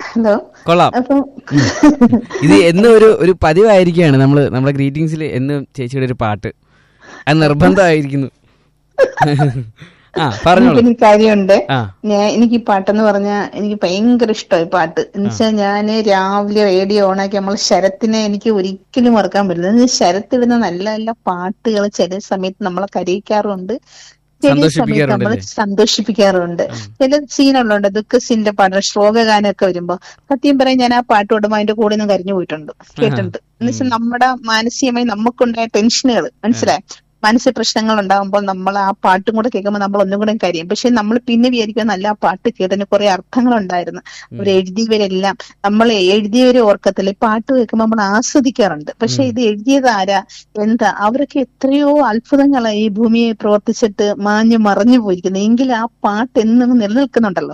Hello കൊള്ളാം അപ്പം ഇത് എന്നും ഒരു ഒരു പതിവായിരിക്കുകയാണ് നമ്മള് നമ്മുടെ ഗ്രീറ്റിംഗ്സിൽ എന്നും ചേച്ചിയുടെ ഒരു പാട്ട് അത് നിർബന്ധമായിരിക്കുന്നു ആ പറഞ്ഞോളൂ പിന്നെ കാര്യമുണ്ട് ആ ഞാൻ എനിക്ക് ഈ പാട്ടെന്ന് പറഞ്ഞാൽ എനിക്ക് ഭയങ്കര ഇഷ്ടമായി പാട്ട് എന്നുവെച്ചാൽ ഞാൻ രാവിലെ റേഡിയോ ഓണാക്കി നമ്മൾ ശരത്തിനെ എനിക്ക് ഒരിക്കലും മറക്കാൻ പറ്റില്ല എന്ന് വെച്ചാൽ ശരത്ത് ഇടുന്ന നല്ല നല്ല പാട്ടുകൾ ചില സമയത്ത് നമ്മളെ കരയിക്കാറുണ്ട് ചില സമയത്ത് നമ്മൾ സന്തോഷിപ്പിക്കാറുണ്ടല്ലേ? സന്തോഷിപ്പിക്കാറുണ്ട് ചില സീനുകളുണ്ട് ദുഃഖസിന്റെ പാട്ട് ശ്ലോകഗാനമൊക്കെ വരുമ്പോ സത്യം പറയാൻ ഞാൻ ആ പാട്ട് ഓടുമ്പോ അതിന്റെ കൂടെ നിന്ന് കരഞ്ഞു പോയിട്ടുണ്ട് കേട്ടിട്ടുണ്ട് എന്നുവെച്ചാൽ നമ്മുടെ മാനസികമായി നമുക്കുണ്ടായ ടെൻഷനുകൾ മനസ്സിലായി മനസ്സിൽ പ്രശ്നങ്ങൾ ഉണ്ടാകുമ്പോൾ നമ്മൾ ആ പാട്ടും കൂടെ കേൾക്കുമ്പോൾ നമ്മൾ ഒന്നും കൂടെ കരയും പക്ഷെ നമ്മൾ പിന്നെ വിചാരിക്കുക നല്ല ആ പാട്ട് കേട്ടതിന് കുറെ അർത്ഥങ്ങൾ ഉണ്ടായിരുന്നു അവർ എഴുതിയവരെല്ലാം നമ്മൾ എഴുതിയവരെ ഓർക്കത്തില്ല ഈ പാട്ട് കേൾക്കുമ്പോൾ നമ്മൾ ആസ്വദിക്കാറുണ്ട് പക്ഷെ ഇത് എഴുതിയത് ആരാ എന്താ അവരൊക്കെ എത്രയോ അത്ഭുതങ്ങളായി ഈ ഭൂമിയെ പ്രവർത്തിച്ചിട്ട് മാഞ്ഞു മറഞ്ഞു പോയിരിക്കുന്നത് എങ്കിൽ ആ പാട്ട് എന്നും നിലനിൽക്കുന്നുണ്ടല്ലോ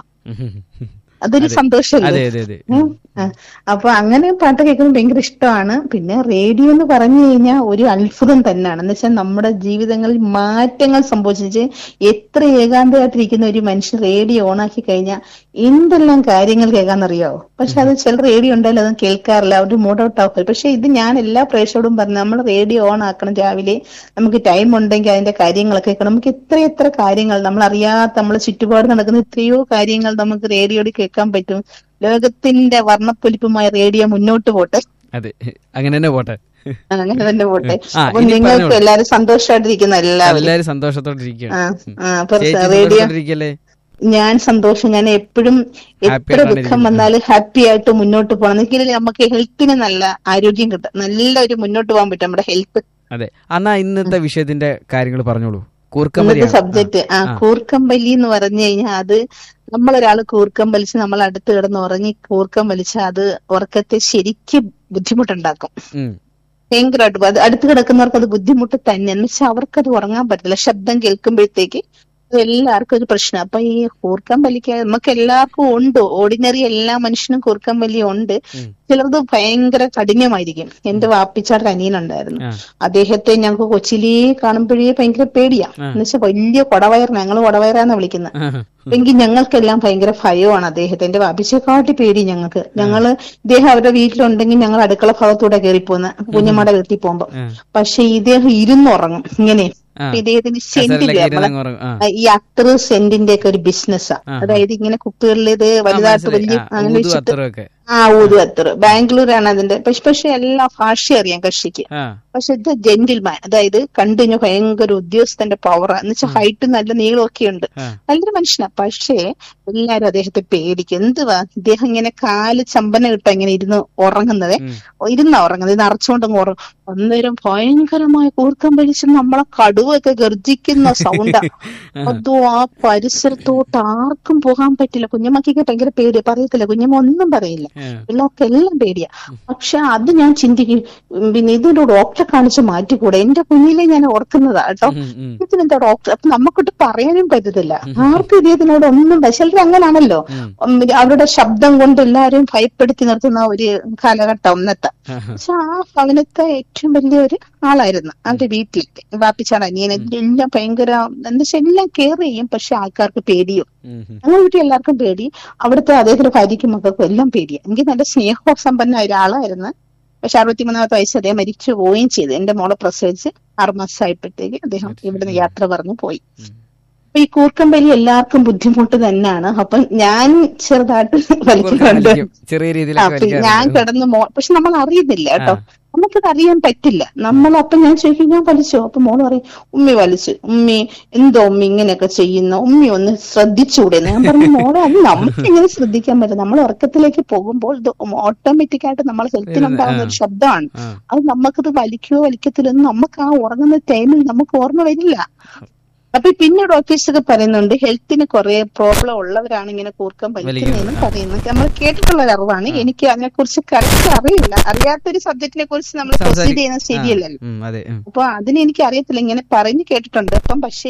അതൊരു അതെ. സന്തോഷമല്ലേ അതെ അതെ അതെ ഉം. ആ. അപ്പൊ അങ്ങനെ പാട്ട് കേൾക്കുന്നത് ഭയങ്കര ഇഷ്ടമാണ് പിന്നെ റേഡിയോ എന്ന് പറഞ്ഞു കഴിഞ്ഞാൽ ഒരു അത്ഭുതം തന്നെയാണ് എന്ന് വെച്ചാൽ നമ്മുടെ ജീവിതങ്ങളിൽ മാറ്റങ്ങൾ സംഭവിച്ചു എത്ര ഏകാന്തമായിട്ടിരിക്കുന്ന ഒരു മനുഷ്യൻ റേഡിയോ ഓണാക്കി കഴിഞ്ഞാൽ എന്തെല്ലാം കാര്യങ്ങൾ കേൾക്കാന്നറിയാവോ പക്ഷെ അത് ചില റേഡിയോ ഉണ്ടായാലും അതൊന്നും കേൾക്കാറില്ല അവർ മൂഡ് ഔട്ട് ആക്കും പക്ഷെ ഇത് ഞാൻ എല്ലാ പ്രേക്ഷകരോടും പറഞ്ഞു നമ്മൾ റേഡിയോ ഓൺ ആക്കണം രാവിലെ നമുക്ക് ടൈം ഉണ്ടെങ്കിൽ അതിന്റെ കാര്യങ്ങളൊക്കെ കേൾക്കണം നമുക്ക് എത്ര എത്ര കാര്യങ്ങൾ നമ്മൾ അറിയാത്ത നമ്മളെ ചുറ്റുപാട് നടക്കുന്ന എത്രയോ കാര്യങ്ങൾ നമുക്ക് റേഡിയോയിൽ കേൾക്കാൻ പറ്റും ലോകത്തിന്റെ വർണ്ണപ്പൊലിപ്പുമായ റേഡിയോ മുന്നോട്ട് പോട്ടെ അതെ അങ്ങനെ തന്നെ പോട്ടെ ആ, അങ്ങനെ തന്നെ പോട്ടെ ആ, അപ്പൊ ഇനി നിങ്ങൾക്ക് പറഞ്ഞോളൂ. എല്ലാരും സന്തോഷമായിട്ടിരിക്കുന്ന എല്ലാവരും എല്ലാരും സന്തോഷത്തോടെ ഇരിക്കുകയാണ് ആ, ഉം. ആ, അപ്പൊ ചേച്ചി റേഡിയോ സന്തോഷത്തോടെ ഞാൻ ഞാൻ സന്തോഷം ഞാൻ എപ്പോഴും എത്ര ആയിട്ടാണ് ദുഃഖം ഇരിക്കുന്നത്. വന്നാലും ഹാപ്പി ആയിട്ട് മുന്നോട്ട് പോകണം എങ്കിൽ നമുക്ക് ഹെൽത്തിന് നല്ല ആരോഗ്യം കിട്ടും നല്ല ഒരു മുന്നോട്ട് പോകാൻ പറ്റും നമ്മുടെ ഹെൽത്ത് അതെ എന്നാ ഇന്നത്തെ വിഷയത്തിന്റെ കാര്യങ്ങൾ പറഞ്ഞോളൂ ഇന്നത്തെ കൂർക്കമ്പലിയാണ് സബ്ജക്ട് ആ ആ. കൂർക്കം എന്ന് പറഞ്ഞു കഴിഞ്ഞാൽ അത് നമ്മളൊരാൾ കൂർക്കം വലിച്ച് നമ്മൾ അടുത്ത് കിടന്ന് ഉറങ്ങി കൂർക്കം വലിച്ചാൽ അത് ഉറക്കത്തെ ശരിക്കും ബുദ്ധിമുട്ടുണ്ടാക്കും ഉം. ഭയങ്കരമായിട്ട് അത് അടുത്ത് കിടക്കുന്നവർക്ക് അത് ബുദ്ധിമുട്ട് തന്നെ എന്ന് വെച്ചാൽ അവർക്കത് ഉറങ്ങാൻ പറ്റില്ല ശബ്ദം കേൾക്കുമ്പോഴത്തേക്ക് അത് എല്ലാവർക്കും ഒരു പ്രശ്നം അപ്പൊ ഈ കൂർക്കം വലിക്ക നമുക്ക് എല്ലാവർക്കും ഉണ്ട് ഓർഡിനറി എല്ലാ മനുഷ്യനും കൂർക്കം വലി ഉണ്ട് ഉം. ചിലത് ഭയങ്കര കഠിനമായിരിക്കും എന്റെ വാപ്പിച്ചാരുടെ അനിയനുണ്ടായിരുന്നു ആ. അദ്ദേഹത്തെ ഞങ്ങൾക്ക് കൊച്ചിയിലേ കാണുമ്പോഴേ ഭയങ്കര പേടിയാ ആ. എന്ന് വെച്ചാൽ വലിയ കൊടവയർ ഞങ്ങൾ കൊടവയറാന്ന് വിളിക്കുന്നത് ആഹ്. എങ്കിൽ ഞങ്ങൾക്കെല്ലാം ഭയങ്കര ഭയമാണ് അദ്ദേഹത്തെ എന്റെ വാപ്പിച്ചെക്കാട്ടി പേടി ഞങ്ങൾക്ക് ഞങ്ങള് ഇദ്ദേഹം അവരുടെ വീട്ടിലുണ്ടെങ്കിൽ ഞങ്ങൾ അടുക്കള ഭാഗത്തൂടെ കയറിപ്പോന്ന് കുഞ്ഞമ്മയുടെ വീട്ടിൽ പോകുമ്പോ ആ. പക്ഷെ ഇദ്ദേഹം ഇരുന്നുറങ്ങും ഇങ്ങനെ ആ. അപ്പൊ ഇദ്ദേഹത്തിന് കസേരയിലൊക്കെ സെന്റില്ല ഇരുന്ന് നമ്മളെ അങ്ങ് ഉറങ്ങും. ആ. ആ, ഈ അത്തറ് സെന്റിന്റെ ഒക്കെ ഒരു ബിസിനസ്സാ ആ. അതായത് ഇങ്ങനെ കുപ്പികളിൽ ഇത് ആ, വലുതായിട്ട് മനസ്സിലായി. വലിയ ആ, അങ്ങനെ ഊതു വെച്ചിട്ട് അത്തറൊക്കെ. ആ ഊതു അത്തറ് ബാംഗ്ലൂരാണ് അതിന്റെ പക്ഷെ പക്ഷെ എല്ലാ ഭാഷ അറിയാം കക്ഷിക്ക് ആ. പക്ഷെ ഇത് ജെന്റിൽമാൻ അതായത് കണ്ടു കഴിഞ്ഞാൽ ഭയങ്കര ഉദ്യോഗസ്ഥന്റെ പവർ എന്ന് വെച്ചാൽ ഹൈറ്റ് നല്ല നീളമൊക്കെ ഉണ്ട് ആ. നല്ലൊരു മനുഷ്യനാ പക്ഷേ എല്ലാരും അദ്ദേഹത്തെ പേടിക്കും എന്തുവാ ഇദ്ദേഹം ഇങ്ങനെ കാല് ചമ്പന കിട്ടാ ഇങ്ങനെ ഇരുന്ന് ഉറങ്ങുന്നത് ഉം. ഇരുന്നാ ഉറങ്ങുന്നത് ഇത് അറച്ചുകൊണ്ടങ്ങ് ഉറങ്ങും അന്നേരം ഭയങ്കരമായ കൂർക്കം വലിച്ച് നമ്മളെ കടുവൊക്കെ ഗർജിക്കുന്ന സൗണ്ടാ അതോ ആ പരിസരത്തോട്ട് ആർക്കും പോകാൻ പറ്റില്ല കുഞ്ഞമ്മക്കൊക്കെ ഭയങ്കര പേടിയാ പറയത്തില്ല കുഞ്ഞമ്മ ഒന്നും പറയില്ല ആ. പിള്ളേർക്കെല്ലാം പേടിയാ പക്ഷെ അത് ഞാൻ ചിന്തിക്കും ഉം, പിന്നെ ഇതൊരു ഡോക്ടറെ കാണിച്ച് മാറ്റിക്കൂടെ എന്റെ കുഞ്ഞിലെ ഞാൻ ഓർക്കുന്നതാ കേട്ടോ ഉം, ഉം. ഇതിനെന്താ ഡോക്ടർ അപ്പൊ നമുക്കിട്ട് പറയാനും പറ്റത്തില്ല ആർക്കും ഇദ്ദേഹത്തിനോട് ഒന്നും പ- ചിലർ അങ്ങനാണല്ലോ ഉം. ഉം, അവരുടെ ശബ്ദം കൊണ്ട് എല്ലാവരെയും ഭയപ്പെടുത്തി നിർത്തുന്ന ഒരു കാലഘട്ടം ഒന്നത്തെ ആഹ്. പക്ഷെ ആ ഭവനത്തെ ഏറ്റവും വലിയ ഒരു ആളായിരുന്നു അവരുടെ വീട്ടിൽ വാപ്പിച്ചാണ് അനിയനെ എല്ലാം ഭയങ്കര എന്താ വെച്ചാൽ എല്ലാം കെയർ ചെയ്യും പക്ഷെ ആൾക്കാർക്ക് പേടിയും ഉം, ഉം. ഞങ്ങളുടെ വീട്ടിൽ എല്ലാവർക്കും പേടി അവിടുത്തെ അദ്ദേഹത്തിന്റെ ഭാര്യയ്ക്കും മക്കൾക്കും എല്ലാം പേടിയാ എനിക്ക് നല്ല സ്നേഹസമ്പന്ന ഒരാളായിരുന്നു പക്ഷെ അറുപത്തിമൂന്നാമത്തെ വയസ്സ് അദ്ദേഹം മരിച്ചു പോവുകയും ചെയ്തു എന്റെ മോളെ പ്രസവിച്ച് ആറുമാസമായപ്പോഴത്തേക്ക് അദ്ദേഹം ഇവിടുന്ന് യാത്ര പറഞ്ഞു പോയി അപ്പൊ ഈ കൂർക്കമ്പലി എല്ലാവർക്കും ബുദ്ധിമുട്ട് തന്നെയാണ് അപ്പൊ ഞാൻ ചെറുതായിട്ട് വലിക്കുന്നുണ്ട് വലിക്കും. ചെറിയ ആ, രീതിയിലൊക്കെ അപ്പൊ ഞാൻ വലിക്കാറുണ്ട്. കിടന്ന് മോ പക്ഷെ നമ്മൾ അറിയുന്നില്ല കേട്ടോ ആ. നമുക്കത് അറിയാൻ പറ്റില്ല നമ്മൾ അപ്പൊ ഞാൻ ചോദിക്കും ഞാൻ വലിച്ചോ അപ്പൊ മോള് പറയും ഉമ്മി വലിച്ചു ഉമ്മി എന്തോ ഉമ്മി ഇങ്ങനെയൊക്കെ ചെയ്യുന്നു ഉമ്മി ഒന്ന് ശ്രദ്ധിച്ചുകൂടെ ഞാൻ പറഞ്ഞു മോളെ അത് നമുക്ക് എങ്ങനെ ശ്രദ്ധിക്കാൻ പറ്റും നമ്മൾ ഉറക്കത്തിലേക്ക് പോകുമ്പോൾ ഇത് ഓട്ടോമാറ്റിക് ആയിട്ട് നമ്മളെ ഹെൽത്തിനുണ്ടാകുന്ന ഒരു ശബ്ദമാണ് ആ. അത് നമുക്കത് വലിക്കോ വലിക്കത്തില്ലെന്ന് നമുക്ക് ആ ഉറങ്ങുന്ന ടൈമിൽ നമുക്ക് ഓർമ്മ വരില്ല അപ്പൊ പിന്നെ ഡോക്ടേഴ്സ് ഒക്കെ പറയുന്നുണ്ട് ഹെൽത്തിന് കുറെ പ്രോബ്ലം ഉള്ളവരാണ് ഇങ്ങനെ കൂർക്കം വലിക്കുന്നതെന്ന് പറയുന്നത് നമ്മൾ കേട്ടിട്ടുള്ള ഒരു അറിവാണ് എനിക്ക് അതിനെ കുറിച്ച് കറക്റ്റ് അറിയില്ല അറിയാത്തൊരു സബ്ജക്റ്റിനെ കുറിച്ച് നമ്മൾ പ്രൊസീഡ് സംസാരി- ചെയ്യുന്നത് ശരിയല്ലല്ലോ ഉം, അതെ ഉം. അപ്പൊ അതിന് എനിക്ക് അറിയത്തില്ല ഇങ്ങനെ പറഞ്ഞു കേട്ടിട്ടുണ്ട് അപ്പം പക്ഷേ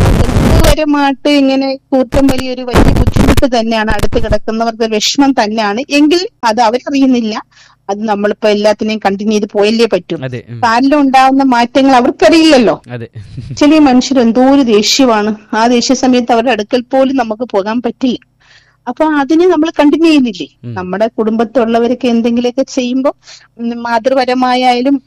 പരമായിട്ട് ഇങ്ങനെ കൂട്ടം വലിയൊരു വലിയ ബുദ്ധിമുട്ട് തന്നെയാണ് അടുത്ത് കിടക്കുന്നവർക്ക് ഒരു വിഷമം തന്നെയാണ് എങ്കിൽ അത് അവരറിയുന്നില്ല അത് നമ്മളിപ്പോ എല്ലാത്തിനെയും കണ്ടിന്യൂ ചെയ്ത് പോയല്ലേ പറ്റും അതെ ഉം. കാലിലും ഉണ്ടാവുന്ന മാറ്റങ്ങൾ അവർക്കറിയില്ലല്ലോ അതെ ചില മനുഷ്യർ എന്തോ ഒരു ദേഷ്യമാണ് ആ ദേഷ്യ സമയത്ത് അവരുടെ അടുക്കൽ പോലും നമുക്ക് പോകാൻ പറ്റില്ല അപ്പൊ അതിന് നമ്മൾ കണ്ടിന്യൂ ചെയ്യുന്നില്ലേ നമ്മുടെ കുടുംബത്തുള്ളവരൊക്കെ എന്തെങ്കിലുമൊക്കെ ചെയ്യുമ്പോൾ മാതൃപരമായാലും